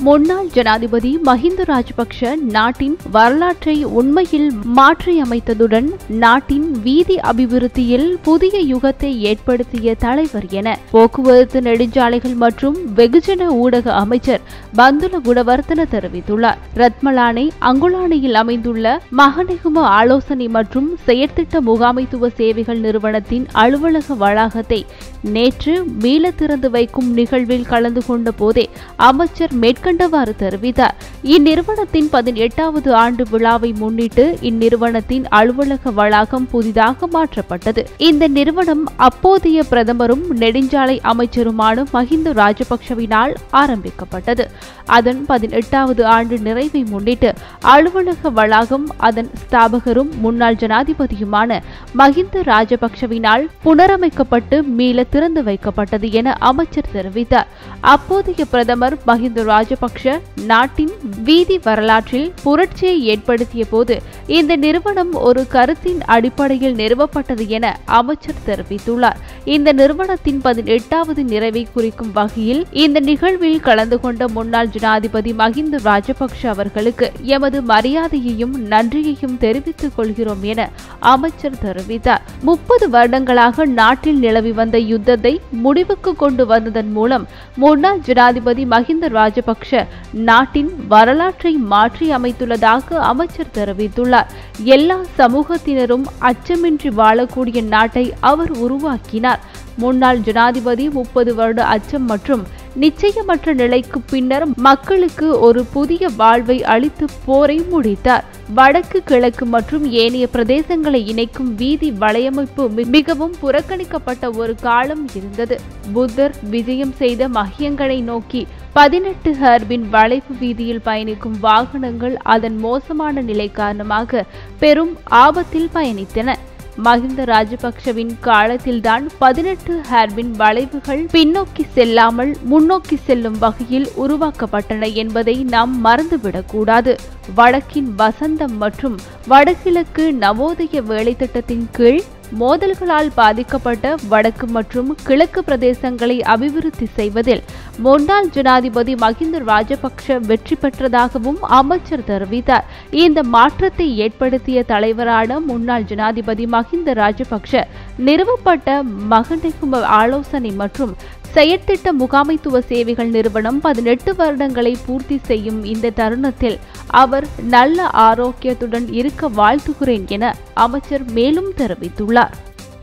முன்னாள் ஜனாதிபதி மஹிந்த ராஜபக்ஷ நாட்டின் வரலாற்றை உண்மையில் மாற்றியமைத்ததுடன் நாட்டின் வீதி அபிவிருத்தியில் புதிய யுகத்தை ஏற்படுத்திய தலைவர் என போக்குவரத்து நெடுஞ்சாலைகள் மற்றும் வெகுஜன ஊடக அமைச்சர் பந்துல குணவர்த்தன தெரிவித்துள்ளார் ரத்மலானை அங்குலானையில் அமைந்துள்ள மகனிகும ஆலோசனை மற்றும் செயற்திட்ட முகாமைத்துவ சேவைகள் நிறுவனத்தின் அலுவலக வளாகத்தை நேற்று மீள திறந்து வைக்கும் நிகழ்வில் கலந்து கொண்ட போதே அமைச்சர் மேற்கண்டவாறு தெரிவித்தார் இந்நிறுவனத்தின் பதினெட்டாவது ஆண்டு விழாவை முன்னிட்டு இந்நிறுவனத்தின் அலுவலக வளாகம் புதிதாக மாற்றப்பட்டது இந்த நிறுவனம் அப்போதைய பிரதமரும் நெடுஞ்சாலை அமைச்சருமான மஹிந்த ராஜபக்ஷவினால் ஆரம்பிக்கப்பட்டது அதன் பதினெட்டாவது ஆண்டு நிறைவை முன்னிட்டு அலுவலக வளாகம் அதன் ஸ்தாபகரும் முன்னாள் ஜனாதிபதியுமான மஹிந்த ராஜபக்ஷவினால் புனரமைக்கப்பட்டு மீள திறந்து வைக்கப்பட்டது என அமைச்சர் தெரிவித்தார் அப்போதைய பிரதமர் மஹிந்த ராஜபக்ஷ நாட்டின் வீதி வரலாற்றில் புரட்சியை ஏற்படுத்திய போது இந்த நிறுவனம் ஒரு கருத்தின் அடிப்படையில் நிறுவப்பட்டது என அமைச்சர் தெரிவித்துள்ளார் இந்த நிறுவனத்தின் பதினெட்டாவது நிறைவை குறிக்கும் வகையில் இந்த நிகழ்வில் கலந்து கொண்ட முன்னாள் ஜனாதிபதி மஹிந்த ராஜபக்ஷ அவர்களுக்கு எமது மரியாதையையும் நன்றியையும் தெரிவித்துக் கொள்கிறோம் என அமைச்சர் தெரிவித்தார் முப்பது வருடங்களாக நாட்டில் நிலவி வந்த யுத்தத்தை முடிவுக்கு கொண்டு வந்ததன் மூலம் முன்னாள் ஜனாதிபதி மஹிந்த ராஜபக்ஷ நாட்டின் வரலாற்றை மாற்றி அமைத்துள்ளதாக அமைச்சர் தெரிவித்துள்ளார் எல்லா சமூகத்தினரும் அச்சமின்றி வாழக்கூடிய நாட்டை அவர் உருவாக்கினார் முன்னாள் ஜனாதிபதி முப்பது வருட அச்சம் மற்றும் நிச்சயமற்ற நிலைக்கு பின்னர் மக்களுக்கு ஒரு புதிய வாழ்வை அளித்து போரை முடித்தார் வடக்கு கிழக்கு மற்றும் ஏனைய பிரதேசங்களை இணைக்கும் வீதி வலையமைப்பு மி- மிகவும் புறக்கணிக்கப்பட்ட ஒரு காலம் இருந்தது புத்தர் விஜயம் செய்த மஹியங்களை நோக்கி பதினெட்டு ஹர்பின் வளைவு வீதியில் பயணிக்கும் வாகனங்கள் அதன் மோசமான நிலை காரணமாக பெரும் ஆபத்தில் பயணித்தன மஹிந்த ராஜபக்ஷவின் காலத்தில்தான் பதினெட்டு ஹேர்பின் வளைவுகள் பின்னோக்கி செல்லாமல் முன்னோக்கி செல்லும் வகையில் உருவாக்கப்பட்டன என்பதை நாம் மறந்துவிடக்கூடாது வடக்கின் வசந்தம் மற்றும் வடகிழக்கு நவோதய வேலை திட்டத்தின் கீழ் மோதல்களால் பாதிக்கப்பட்ட வடக்கு மற்றும் கிழக்கு பிரதேசங்களை அபிவிருத்தி செய்வதில் முன்னாள் ஜனாதிபதி மஹிந்த ராஜபக்ஷ வெற்றி பெற்றதாகவும் அமைச்சர் தெரிவித்தார் இந்த மாற்றத்தை ஏற்படுத்திய தலைவரான முன்னாள் ஜனாதிபதி மஹிந்த ராஜபக்ஷ நிறுவப்பட்ட மகனிகும ஆலோசனை மற்றும் செயற்திட்ட முகாமைத்துவ சேவைகள் நிறுவனம் பதினெட்டு வருடங்களை பூர்த்தி செய்யும் இந்த தருணத்தில் அவர் நல்ல ஆரோக்கியத்துடன் இருக்க வாழ்த்துகிறேன் என அமைச்சர் மேலும் தெரிவித்துள்ளார்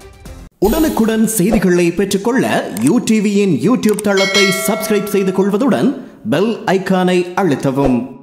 உடனுக்குடன் செய்திகளை பெற்றுக்கொள்ள யூ டிவியின் யூடியூப் தளத்தை சப்ஸ்கிரைப் செய்து கொள்வதுடன் பெல் ஐகானை அழுத்தவும்